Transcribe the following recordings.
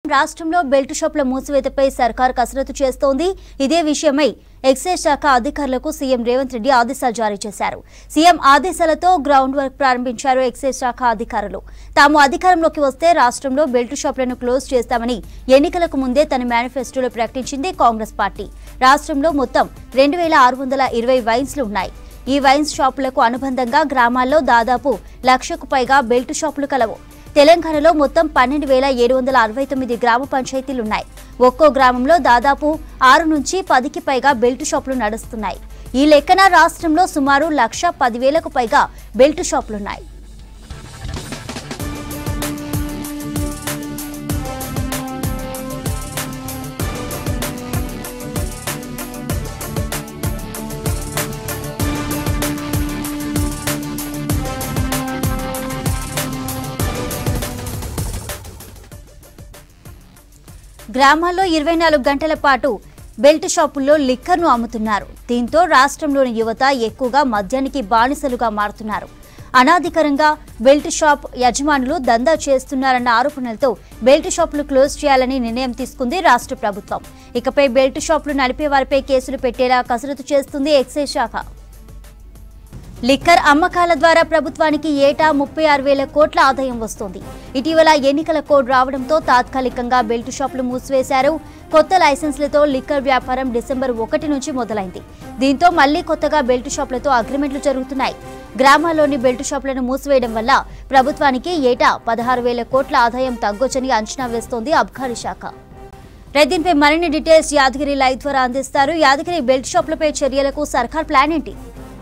రాష్ట్రంలో బెల్ట్ షాపుల మూసివేతపై సర్కార్ కసరత్తు చేస్తోంది ఇదే విషయమై ఎక్సైజ్ శాఖ అధికారులకు సీఎం రేవంత్ రెడ్డి ఆదేశాలు జారీ చేశారు సీఎం ఆదేశాలతో గ్రౌండ్ వర్క్ ప్రారంభించారు ఎక్సైజ్ శాఖ అధికారులు తాము అధికారంలోకి వస్తే రాష్ట్రంలో బెల్ట్ షాపులను క్లోజ్ చేస్తామని ఎన్నికలకు ముందే తన మేనిఫెస్టోలో ప్రకటించింది కాంగ్రెస్ పార్టీ రాష్ట్రంలో మొత్తం రెండు వేల ఆరు వందల ఇరవై వైన్స్లు ఉన్నాయి ఈ వైన్స్ షాపులకు అనుబంధంగా గ్రామాల్లో దాదాపు లక్షకు పైగా బెల్ట్ షాపులు కలవు తెలంగాణలో మొత్తం పన్నెండు వేల ఏడు వందల అరవై తొమ్మిది గ్రామ పంచాయతీలున్నాయి ఒక్కో గ్రామంలో దాదాపు ఆరు నుంచి పదికి పైగా బెల్ట్ షాపులు నడుస్తున్నాయి ఈ లెక్కన రాష్ట్రంలో సుమారు లక్ష పదివేలకు పైగా బెల్ట్ షాపులున్నాయి గ్రామాల్లో ఇరవై నాలుగు గంటల పాటు బెల్ట్ షాపుల్లో లిక్కర్ను అమ్ముతున్నారు దీంతో రాష్ట్రంలోని యువత ఎక్కువగా మద్యానికి బానిసలుగా మారుతున్నారు అనాధికారంగా బెల్ట్ షాప్ యజమానులు దందా చేస్తున్నారన్న ఆరోపణలతో బెల్ట్ షాపులు క్లోజ్ చేయాలని నిర్ణయం తీసుకుంది రాష్ట్ర ప్రభుత్వం ఇకపై బెల్ట్ షాపులు నడిపే వారిపై కేసులు పెట్టేలా కసరత్తు చేస్తుంది ఎక్సైజ్ శాఖ లిక్కర్ అమ్మకాల ద్వారా ప్రభుత్వానికి ఏటా ముప్పై ఆరు వేల కోట్ల ఆదాయం వస్తోంది ఇటీవల ఎన్నికల కోడ్ రావడంతో తాత్కాలికంగా బెల్ట్ షాపులు మూసివేశారు కొత్త లైసెన్స్లతో లిక్కర్ వ్యాపారం డిసెంబర్ ఒకటి నుంచి మొదలైంది దీంతో మళ్లీ కొత్తగా బెల్ట్ షాపులతో అగ్రిమెంట్లు జరుగుతున్నాయి గ్రామాల్లోని బెల్ట్ షాపులను మూసివేయడం వల్ల ప్రభుత్వానికి ఏటా పదహారు వేల కోట్ల ఆదాయం తగ్గొచ్చని అంచనా వేస్తోంది అబ్కారీ శాఖ రైట్, దీనిపై మరిన్ని డీటెయిల్స్ యాదగిరి లైవ్ ద్వారా అందిస్తారు యాదగిరి బెల్ట్ షాపులపై చర్యలకు సర్కార్ ప్లాన్ ఏంటి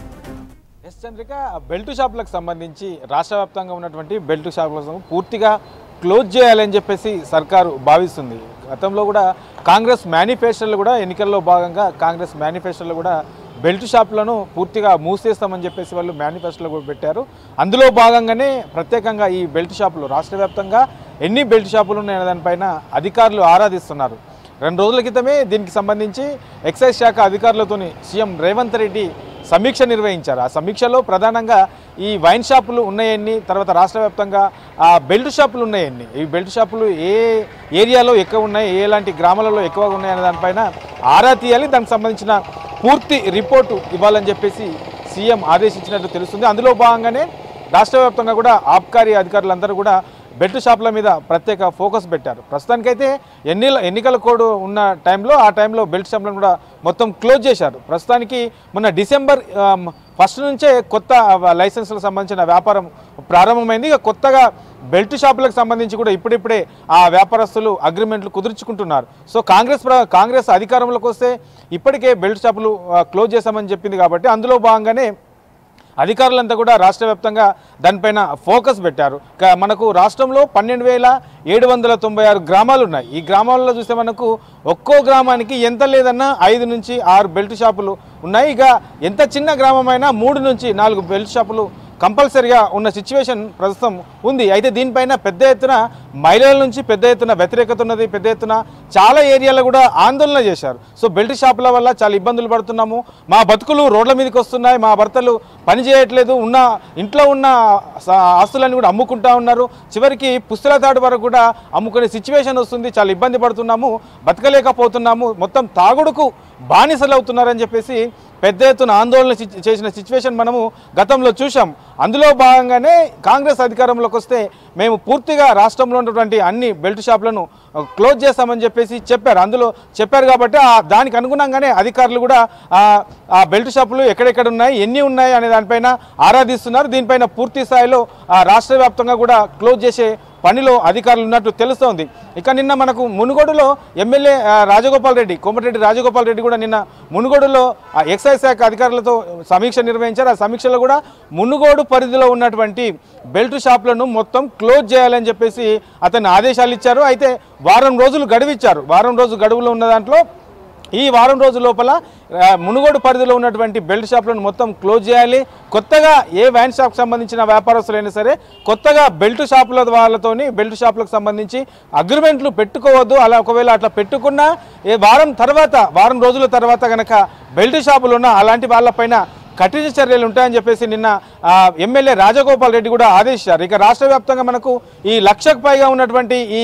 ఎస్ చంద్రిక బెల్ట్ షాపులకు సంబంధించి రాష్ట్ర వ్యాప్తంగా ఉన్నటువంటి బెల్ట్ షాపులకు పూర్తిగా క్లోజ్ చేయాలని చెప్పేసి సర్కారు భావిస్తుంది గతంలో కూడా కాంగ్రెస్ మేనిఫెస్టోలో కూడా ఎన్నికల్లో భాగంగా కాంగ్రెస్ మేనిఫెస్టోలో కూడా బెల్ట్ షాపులను పూర్తిగా మూసేస్తామని చెప్పేసి వాళ్ళు మేనిఫెస్టోలో కూడా పెట్టారు అందులో భాగంగానే ప్రత్యేకంగా ఈ బెల్ట్ షాపులు రాష్ట్ర వ్యాప్తంగా ఎన్ని బెల్ట్ షాపులు ఉన్నాయనే దానిపైన అధికారులు ఆరాధిస్తున్నారు రెండు రోజుల క్రితమే దీనికి సంబంధించి ఎక్సైజ్ శాఖ అధికారులతోని సీఎం రేవంత్ రెడ్డి సమీక్ష నిర్వహించారు ఆ సమీక్షలో ప్రధానంగా ఈ వైన్ షాపులు ఉన్నాయన్ని తర్వాత రాష్ట్ర వ్యాప్తంగా ఆ బెల్ట్ షాపులు ఉన్నాయన్ని ఈ బెల్ట్ షాపులు ఏ ఏరియాలో ఎక్కువ ఉన్నాయి ఎలాంటి గ్రామాలలో ఎక్కువగా ఉన్నాయనే దానిపైన ఆరా తీయాలి దానికి సంబంధించిన పూర్తి రిపోర్టు ఇవ్వాలని చెప్పేసి సీఎం ఆదేశించినట్టు తెలుస్తుంది అందులో భాగంగానే రాష్ట్ర వ్యాప్తంగా కూడా ఆబ్కారీ అధికారులందరూ కూడా బెల్ట్ షాపుల మీద ప్రత్యేక ఫోకస్ పెట్టారు ప్రస్తుతానికైతే ఎన్ని ఎన్నికల కోడ్ ఉన్న టైంలో ఆ టైంలో బెల్ట్ షాపులను కూడా మొత్తం క్లోజ్ చేశారు ప్రస్తుతానికి మొన్న డిసెంబర్ ఆమ్, ఫస్ట్ నుంచే కొత్త లైసెన్సులకు సంబంధించిన వ్యాపారం ప్రారంభమైంది ఇక కొత్తగా బెల్ట్ షాపులకు సంబంధించి కూడా ఇప్పుడిప్పుడే ఆ వ్యాపారస్తులు అగ్రిమెంట్లు కుదుర్చుకుంటున్నారు సో కాంగ్రెస్ ప్ర- కాంగ్రెస్ అధికారంలోకి వస్తే ఇప్పటికే బెల్ట్ షాపులు ఆ, క్లోజ్ చేశామని చెప్పింది కాబట్టి అందులో భాగంగానే అధికారులంతా కూడా రాష్ట్ర వ్యాప్తంగా దానిపైన ఫోకస్ పెట్టారు క- మనకు రాష్ట్రంలో పన్నెండు వేల ఏడు వందల తొంభై ఆరు గ్రామాలు ఉన్నాయి ఈ గ్రామాలలో చూస్తే మనకు ఒక్కో గ్రామానికి ఎంత లేదన్నా ఐదు నుంచి ఆరు బెల్ట్ షాపులు ఉన్నాయి ఇక ఎంత చిన్న గ్రామమైనా మూడు నుంచి నాలుగు బెల్ట్ షాపులు కంపల్సరిగా ఉన్న సిచ్యువేషన్ ప్రస్తుతం ఉంది అయితే దీనిపైన పెద్ద ఎత్తున మహిళల నుంచి పెద్ద ఎత్తున వ్యతిరేకత ఉన్నది పెద్ద ఎత్తున చాలా ఏరియాలో కూడా ఆందోళన చేశారు సో బెల్ట్ షాపుల వల్ల చాలా ఇబ్బందులు పడుతున్నాము మా బతుకులు రోడ్ల మీదకి వస్తున్నాయి మా భర్తలు పని చేయట్లేదు ఉన్న ఇంట్లో ఉన్న స- ఆస్తులన్నీ కూడా అమ్ముకుంటా ఉన్నారు చివరికి పుస్తల తాడు వరకు కూడా అమ్ముకునే సిచ్యువేషన్ వస్తుంది చాలా ఇబ్బంది పడుతున్నాము బతకలేకపోతున్నాము మొత్తం తాగుడుకు బానిసలు అవుతున్నారని చెప్పేసి పెద్ద ఎత్తున ఆందోళన చి- చేసిన సిచ్యువేషన్ మనము గతంలో చూసాం అందులో భాగంగానే కాంగ్రెస్ అధికారంలోకి వస్తే మేము పూర్తిగా రాష్ట్రంలో ఉన్నటువంటి అన్ని బెల్ట్ షాపులను ఆ, క్లోజ్ చేస్తామని చెప్పేసి చెప్పారు అందులో చెప్పారు కాబట్టి ఆ దానికి అనుగుణంగానే అధికారులు కూడా ఆ, ఆ బెల్ట్ షాపులు ఎక్కడెక్కడ ఉన్నాయి ఎన్ని ఉన్నాయి అనే దానిపైన ఆరాధిస్తున్నారు దీనిపైన పూర్తి స్థాయిలో ఆ, రాష్ట్ర వ్యాప్తంగా కూడా క్లోజ్ చేసే పనిలో అధికారులు ఉన్నట్టు తెలుస్తోంది ఇక నిన్న మనకు మునుగోడులో ఎమ్మెల్యే ఆ, రాజగోపాల్ రెడ్డి కోమటిరెడ్డి రాజగోపాల్ రెడ్డి కూడా నిన్న మునుగోడులో ఆ, ఎక్సైజ్ శాఖ అధికారులతో సమీక్ష నిర్వహించారు ఆ సమీక్షలో కూడా మునుగోడు పరిధిలో ఉన్నటువంటి బెల్ట్ షాపులను మొత్తం క్లోజ్ చేయాలని చెప్పేసి అతను ఆదేశాలు ఇచ్చారు అయితే వారం రోజులు గడువిచ్చారు వారం రోజు గడువులో ఉన్న దాంట్లో ఈ వారం రోజుల లోపల ఆ, మునుగోడు పరిధిలో ఉన్నటువంటి బెల్ట్ షాపులను మొత్తం క్లోజ్ చేయాలి కొత్తగా ఏ వైన్ షాప్కి సంబంధించిన వ్యాపారస్తులైనా సరే కొత్తగా బెల్ట్ షాపుల వాళ్ళతోని బెల్ట్ షాపులకు సంబంధించి అగ్రిమెంట్లు పెట్టుకోవద్దు అలా ఒకవేళ అట్లా పెట్టుకున్నా ఏ వారం తర్వాత వారం రోజుల తర్వాత కనుక బెల్ట్ షాపులు ఉన్న అలాంటి వాళ్ళపైన కఠిన చర్యలు ఉంటాయని చెప్పేసి నిన్న ఆ, ఎమ్మెల్యే రాజగోపాల్ రెడ్డి కూడా ఆదేశించారు ఇక రాష్ట్ర వ్యాప్తంగా మనకు ఈ లక్షకు పైగా ఉన్నటువంటి ఈ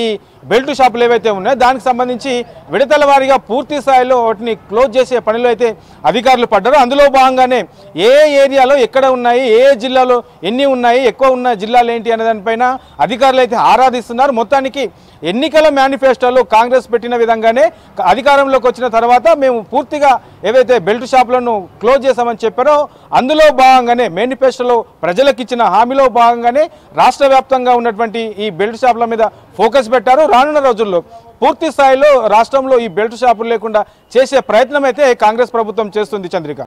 బెల్ట్ షాపులు ఏవైతే ఉన్నాయో దానికి సంబంధించి విడతల వారీగా పూర్తి స్థాయిలో వాటిని క్లోజ్ చేసే పనిలో అయితే అధికారులు పడ్డారు అందులో భాగంగానే ఏ ఏరియాలో ఎక్కడ ఉన్నాయి ఏ జిల్లాలో ఎన్ని ఉన్నాయి ఎక్కువ ఉన్న జిల్లాలు ఏంటి అనే దానిపైన అధికారులు అయితే ఆరాధిస్తున్నారు మొత్తానికి ఎన్నికల మేనిఫెస్టోలో కాంగ్రెస్ పెట్టిన విధంగానే అధికారంలోకి వచ్చిన తర్వాత మేము పూర్తిగా ఏవైతే బెల్ట్ షాపులను క్లోజ్ చేశామని చెప్పారో అందులో భాగంగానే మేనిఫెస్టోలో ప్రజలకు ఇచ్చిన హామీలో భాగంగానే రాష్ట్ర వ్యాప్తంగా ఉన్నటువంటి ఈ బెల్ట్ షాపుల మీద ఫోకస్ పెట్టారు రానున్న రోజుల్లో పూర్తి స్థాయిలో రాష్ట్రంలో ఈ బెల్ట్ షాపులు లేకుండా చేసే ప్రయత్నం అయితే కాంగ్రెస్ ప్రభుత్వం చేస్తుంది చంద్రిక